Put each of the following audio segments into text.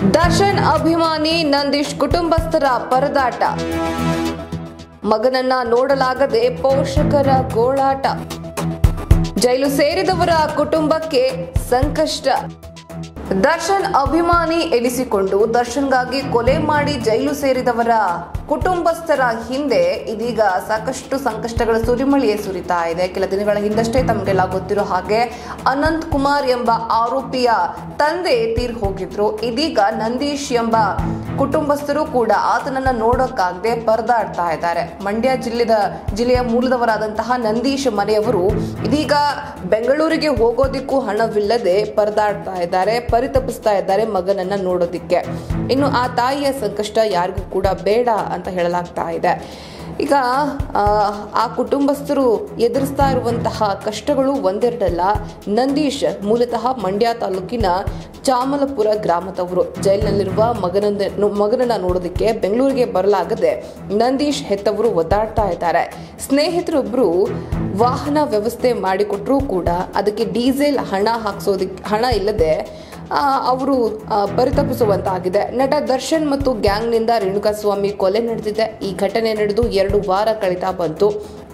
ದರ್ಶನ್ ಅಭಿಮಾನಿ ನಂದೀಶ್ ಕುಟುಂಬಸ್ಥರ ಪರದಾಟ ಮಗನನ್ನ ನೋಡಲಾಗದೆ ಪೋಷಕರ ಗೋಳಾಟ ಜೈಲು ಸೇರಿದವರ ಕುಟುಂಬಕ್ಕೆ ಸಂಕಷ್ಟ ದರ್ಶನ್ ಅಭಿಮಾನಿ ಎನಿಸಿಕೊಂಡು ದರ್ಶನ್ಗಾಗಿ ಕೊಲೆ ಮಾಡಿ ಜೈಲು ಸೇರಿದವರ ಕುಟುಂಬಸ್ಥರ ಹಿಂದೆ ಇದೀಗ ಸಾಕಷ್ಟು ಸಂಕಷ್ಟಗಳ ಸುರಿಮಳೆಯೇ ಸುರಿತಾ ಇದೆ ಕೆಲ ದಿನಗಳ ಹಿಂದಷ್ಟೇ ತಮಗೆಲ್ಲ ಗೊತ್ತಿರೋ ಹಾಗೆ ಅನಂತ್ ಕುಮಾರ್ ಎಂಬ ಆರೋಪಿಯ ತಂದೆ ತೀರ್ ಹೋಗಿದ್ರು ಇದೀಗ ನಂದೀಶ್ ಎಂಬ ಕುಟುಂಬಸ್ಥರು ಕೂಡ ಆತನನ್ನ ನೋಡೋಕ್ಕಾಗದೆ ಪರದಾಡ್ತಾ ಇದ್ದಾರೆ ಮಂಡ್ಯ ಜಿಲ್ಲೆದ ಜಿಲ್ಲೆಯ ಮೂಲದವರಾದಂತಹ ನಂದೀಶ್ ಮನೆಯವರು ಇದೀಗ ಬೆಂಗಳೂರಿಗೆ ಹೋಗೋದಿಕ್ಕೂ ಹಣವಿಲ್ಲದೆ ಪರದಾಡ್ತಾ ಇದ್ದಾರೆ ಪರಿತಪಿಸ್ತಾ ಇದ್ದಾರೆ ಮಗನನ್ನ ನೋಡೋದಿಕ್ಕೆ ಇನ್ನು ಆ ತಾಯಿಯ ಸಂಕಷ್ಟ ಯಾರಿಗೂ ಕೂಡ ಬೇಡ ಅಂತ ಹೇಳಲಾಗ್ತಾ ಇದೆ ಈಗ ಆ, ಆ ಕುಟುಂಬಸ್ಥರು ಎದುರಿಸ್ತಾ ಇರುವಂತಹ ಕಷ್ಟಗಳು ಒಂದೆರಡಲ್ಲ ನಂದೀಶ್ ಮೂಲತಃ ಮಂಡ್ಯ ತಾಲೂಕಿನ ಚಾಮಲಪುರ ಗ್ರಾಮದವರು ಜೈಲಿನಲ್ಲಿರುವ ಮಗನನ್ನ ಮಗನನ್ನ ನೋಡೋದಕ್ಕೆ ಬೆಂಗಳೂರಿಗೆ ಬರಲಾಗದೆ ನಂದೀಶ್ ಹೆತ್ತವರು ಒದ್ದಾಡ್ತಾ ಇದ್ದಾರೆ ಸ್ನೇಹಿತರೊಬ್ಬರು ವಾಹನ ವ್ಯವಸ್ಥೆ ಮಾಡಿಕೊಟ್ರೂ ಕೂಡ ಅದಕ್ಕೆ ಡೀಸೆಲ್ ಹಣ ಹಾಕ್ಸೋದಕ್ಕೆ ಹಣ ಇಲ್ಲದೆ ಆ, ಅವರು ಆ, ಪರಿತಪಿಸುವಂತಾಗಿದೆ ನಟ ದರ್ಶನ್ ಮತ್ತು ಗ್ಯಾಂಗ್ನಿಂದ ರೇಣುಕಾಸ್ವಾಮಿ ಕೊಲೆ ನಡೆದಿದೆ ಈ ಘಟನೆ ನಡೆದು ಎರಡು ವಾರ ಕಳೀತಾ ಬಂತು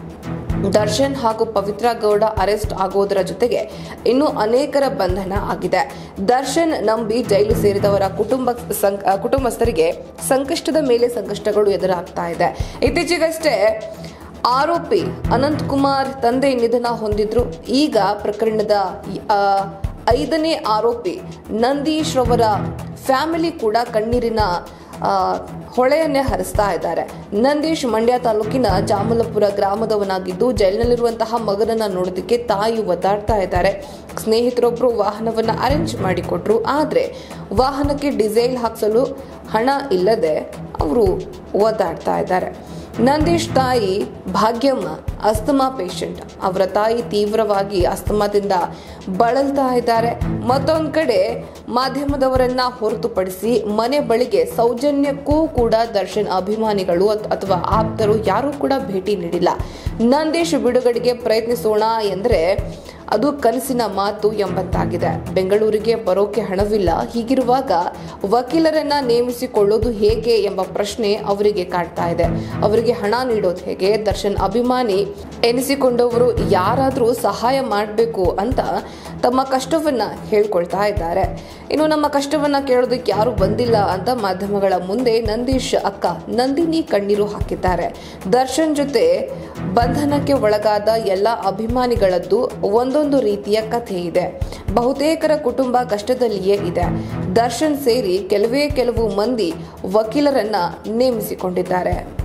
ದರ್ಶನ್ ಹಾಗೂ ಪವಿತ್ರ ಗೌಡ ಅರೆಸ್ಟ್ ಆಗೋದರ ಜೊತೆಗೆ ಇನ್ನು ಅನೇಕರ ಬಂಧನ ಆಗಿದೆ ದರ್ಶನ್ ನಂಬಿ ಜೈಲು ಸೇರಿದವರ ಕುಟುಂಬ ಸಂ- ಆ, ಕುಟುಂಬಸ್ಥರಿಗೆ ಸಂಕಷ್ಟದ ಮೇಲೆ ಸಂಕಷ್ಟಗಳು ಎದುರಾಗ್ತಾ ಇದೆ ಇತ್ತೀಚೆಗಷ್ಟೇ ಆರೋಪಿ ಅನಂತ್ ಕುಮಾರ್ ತಂದೆ ನಿಧನ ಹೊಂದಿದ್ರು ಈಗ ಪ್ರಕರಣದ ಆ, ಐದನೇ ಆರೋಪಿ ನಂದೀಶ್ ರವರ ಫ್ಯಾಮಿಲಿ ಕೂಡ ಕಣ್ಣೀರಿನ ಆ, ಹೊಳೆಯನ್ನೇ ಹರಿಸ್ತಾ ಇದ್ದಾರೆ ನಂದೀಶ್ ಮಂಡ್ಯ ತಾಲೂಕಿನ ಜಾಮಲಪುರ ಗ್ರಾಮದವನಾಗಿದ್ದು ಜೈಲಿನಲ್ಲಿರುವಂತಹ ಮಗನನ್ನ ನೋಡೋದಕ್ಕೆ ತಾಯಿ ಒದ್ದಾಡ್ತಾ ಇದ್ದಾರೆ ಸ್ನೇಹಿತರೊಬ್ಬರು ವಾಹನವನ್ನ ಅರೇಂಜ್ ಮಾಡಿಕೊಟ್ರು ಆದ್ರೆ ವಾಹನಕ್ಕೆ ಡಿಸೈಲ್ ಹಾಕ್ಸಲು ಹಣ ಇಲ್ಲದೆ ಅವರು ಒದ್ದಾಡ್ತಾ ಇದ್ದಾರೆ ನಂದೀಶ್ ತಾಯಿ ಭಾಗ್ಯಮ್ಮ ಅಸ್ತಮಾ ಪೇಷಂಟ್ ಅವರ ತಾಯಿ ತೀವ್ರವಾಗಿ ಅಸ್ತಮಾದಿಂದ ಬಳಲ್ತಾ ಇದ್ದಾರೆ ಮತ್ತೊಂದು ಕಡೆ ಮಾಧ್ಯಮದವರನ್ನ ಹೊರತುಪಡಿಸಿ ಮನೆ ಬಳಿಗೆ ಸೌಜನ್ಯಕ್ಕೂ ಕೂಡ ದರ್ಶನ್ ಅಭಿಮಾನಿಗಳು ಅತ್- ಅಥವಾ ಆಪ್ತರು ಯಾರೂ ಕೂಡ ಭೇಟಿ ನೀಡಿಲ್ಲ ನಂದೀಶ್ ಬಿಡುಗಡೆಗೆ ಪ್ರಯತ್ನಿಸೋಣ ಎಂದ್ರೆ ಅದು ಕನಸಿನ ಮಾತು ಎಂಬಂತಾಗಿದೆ ಬೆಂಗಳೂರಿಗೆ ಬರೋಕೆ ಹಣವಿಲ್ಲ ಹೀಗಿರುವಾಗ ವಕೀಲರನ್ನ ನೇಮಿಸಿಕೊಳ್ಳೋದು ಹೇಗೆ ಎಂಬ ಪ್ರಶ್ನೆ ಅವರಿಗೆ ಕಾಡ್ತಾ ಇದೆ ಅವರಿಗೆ ಹಣ ನೀಡೋದು ಹೇಗೆ ದರ್ಶನ್ ಅಭಿಮಾನಿ ಎನಿಸಿಕೊಂಡವರು ಯಾರಾದರೂ ಸಹಾಯ ಮಾಡಬೇಕು ಅಂತ ತಮ್ಮ ಕಷ್ಟವನ್ನ ಹೇಳ್ಕೊಳ್ತಾ ಇದ್ದಾರೆ ಇನ್ನು ನಮ್ಮ ಕಷ್ಟವನ್ನ ಕೇಳೋದಕ್ಕೆ ಯಾರು ಬಂದಿಲ್ಲ ಅಂತ ಮಾಧ್ಯಮಗಳ ಮುಂದೆ ನಂದೀಶ್ ಅಕ್ಕ ನಂದಿನಿ ಕಣ್ಣೀರು ಹಾಕಿದ್ದಾರೆ ದರ್ಶನ್ ಜೊತೆ ಬಂಧನಕ್ಕೆ ಒಳಗಾದ ಎಲ್ಲ ಅಭಿಮಾನಿಗಳದ್ದು ಒಂದೊಂದು ರೀತಿಯ ಕಥೆ ಇದೆ ಬಹುತೇಕರ ಕುಟುಂಬ ಕಷ್ಟದಲ್ಲಿಯೇ ಇದೆ ದರ್ಶನ್ ಸೇರಿ ಕೆಲವೇ ಕೆಲವು ಮಂದಿ ವಕೀಲರನ್ನ ನೇಮಿಸಿಕೊಂಡಿದ್ದಾರೆ